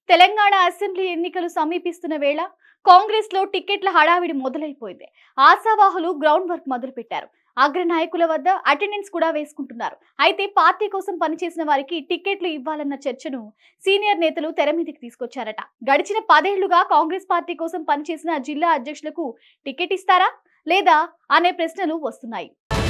Telangana assembly ఎన్నికలు సమీపిస్తున్న వేళ కాంగ్రెస్ లో టికెట్ల హడావిడి మొదలైపోయింది ఆశావాహులు గ్రౌండ్ వర్క్ మొదలుపెట్టారు అగ్ర నాయకుల వద్ద అటెండెన్స్ కూడా వేసుకుంటున్నారు అయితే పార్టీ కోసం పనిచేసిన వారికి టికెట్లు ఇవ్వాలన్న చర్చను సీనియర్ నేతలు తెర మీదకి తీసుకొచ్చారట గడిచిన పదేళ్లుగా కాంగ్రెస్ పార్టీ కోసం పనిచేసిన జిల్లా అధ్యక్షులకు టికెట్ ఇస్తారా లేదా అనే ప్రశ్నలు వస్తున్నాయి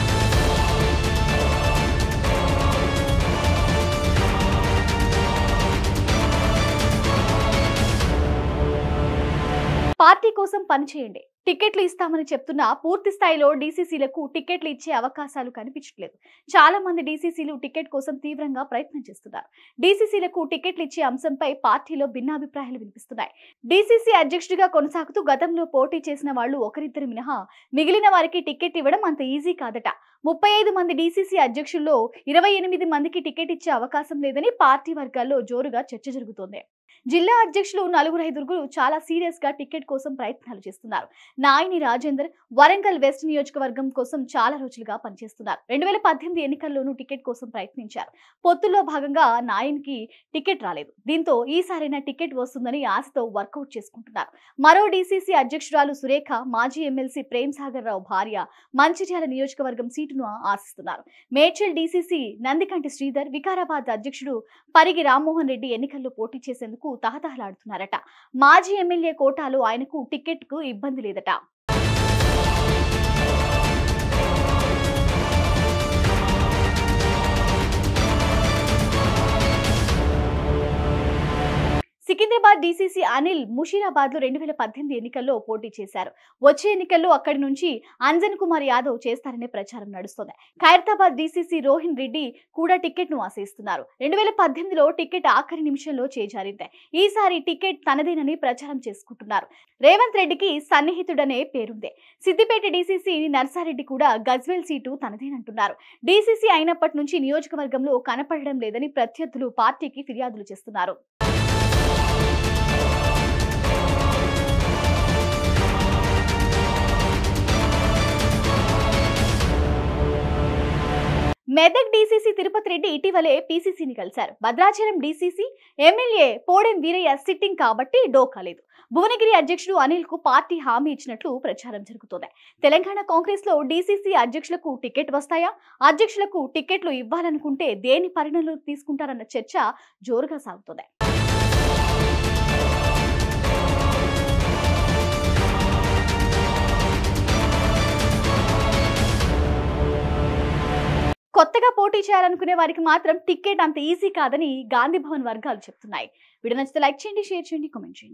పార్టీ కోసం పనిచేయండి టికెట్లు ఇస్తామని చెప్తున్నా పూర్తి స్థాయిలో డీసీసీలకు టికెట్లు ఇచ్చే అవకాశాలు కనిపించట్లేదు చాలా మంది డీసీసీలు టికెట్ కోసం తీవ్రంగా ప్రయత్నం చేస్తున్నారు డీసీసీలకు టికెట్లు ఇచ్చే అంశంపై పార్టీలో భిన్నాభిప్రాయాలు వినిపిస్తున్నాయి డీసీసీ అధ్యక్షుడిగా కొనసాగుతూ గతంలో పోటీ చేసిన వాళ్ళు ఒకరిద్దరు మినహా మిగిలిన వారికి టికెట్ ఇవ్వడం అంత ఈజీ కాదట ముప్పై ఐదు మంది డీసీసీ అధ్యక్షుల్లో ఇరవై ఎనిమిది మందికి టికెట్ ఇచ్చే అవకాశం లేదని పార్టీ వర్గాల్లో జోరుగా చర్చ జరుగుతోంది జిల్లా అధ్యక్షులు నలుగురు ఐదుగురు చాలా సీరియస్ గా టికెట్ కోసం ప్రయత్నాలు చేస్తున్నారు నాయని రాజేందర్ వరంగల్ వెస్ట్ నియోజకవర్గం కోసం చాలా రోజులుగా పనిచేస్తున్నారు రెండు వేల పద్దెనిమిది ఎన్నికల్లోనూ టికెట్ కోసం ప్రయత్నించారు పొత్తుల్లో భాగంగా నాయన్కి టికెట్ రాలేదు దీంతో ఈసారైనా టికెట్ వస్తుందని ఆశతో వర్కౌట్ చేసుకుంటున్నారు మరో డీసీసీ అధ్యక్షురాలు సురేఖ మాజీ ఎమ్మెల్సీ ప్రేమ్ సాగర్ రావు భార్య మంచిర్యాల నియోజకవర్గం సీటును ఆశిస్తున్నారు మేడ్చల్ డీసీసీ నందికంటి శ్రీధర్ వికారాబాద్ అధ్యక్షుడు పరిగి రామ్మోహన్ రెడ్డి ఎన్నికల్లో పోటీ చేసేందుకు తహతహలాడుతున్నారట మాజీ ఎమ్మెల్యే కోటాలో ఆయనకు టికెట్ కు ఇబ్బంది లేదట సికింద్రాబాద్ డీసీసీ అనిల్ ముషీరాబాద్ లో రెండు వేల పద్దెనిమిది ఎన్నికల్లో పోటీ చేశారు వచ్చే ఎన్నికల్లో అక్కడి నుంచి అంజన్ కుమార్ యాదవ్ చేస్తారనే ప్రచారం నడుస్తోంది ఖైరతాబాద్ డీసీసీ రోహిన్ రెడ్డి కూడా టికెట్ ను ఆశిస్తున్నారు రెండు వేల పద్దెనిమిదిలో టికెట్ ఆఖరి నిమిషంలో చేజారింది ఈసారి టికెట్ తనదేనని ప్రచారం చేసుకుంటున్నారు రేవంత్ రెడ్డికి సన్నిహితుడనే పేరుంది సిద్దిపేట డీసీసీ నర్సారెడ్డి కూడా గజ్వేల్ సీటు తనదేనంటున్నారు డీసీసీ అయినప్పటి నుంచి నియోజకవర్గంలో కనపడడం లేదని ప్రత్యర్థులు పార్టీకి ఫిర్యాదులు చేస్తున్నారు మెదక్ డీసీసీ తిరుపతి రెడ్డి ఇటీవలే పీసీసీని కలిశారు Bhadrachalam DCC MLA Podem Veeraiah sitting కాబట్టి డోకాలేదు భువనగిరి అధ్యక్షుడు అనిల్ కు పార్టీ హామీ ఇచ్చినట్లు ప్రచారం జరుగుతోంది తెలంగాణ కాంగ్రెస్ లో డీసీసీ అధ్యక్షులకు టికెట్ వస్తాయా అధ్యక్షులకు టికెట్లు ఇవ్వాలనుకుంటే దేని పరిణామాలు తీసుకుంటారన్న చర్చ జోరుగా సాగుతోంది కొత్తగా పోటీ చేయాలనుకునే వారికి మాత్రం టికెట్ అంత ఈజీ కాదని గాంధీ భవన్ వర్గాలు చెప్తున్నాయి వీడియో నచ్చితే లైక్ చేయండి షేర్ చేయండి కామెంట్ చేయండి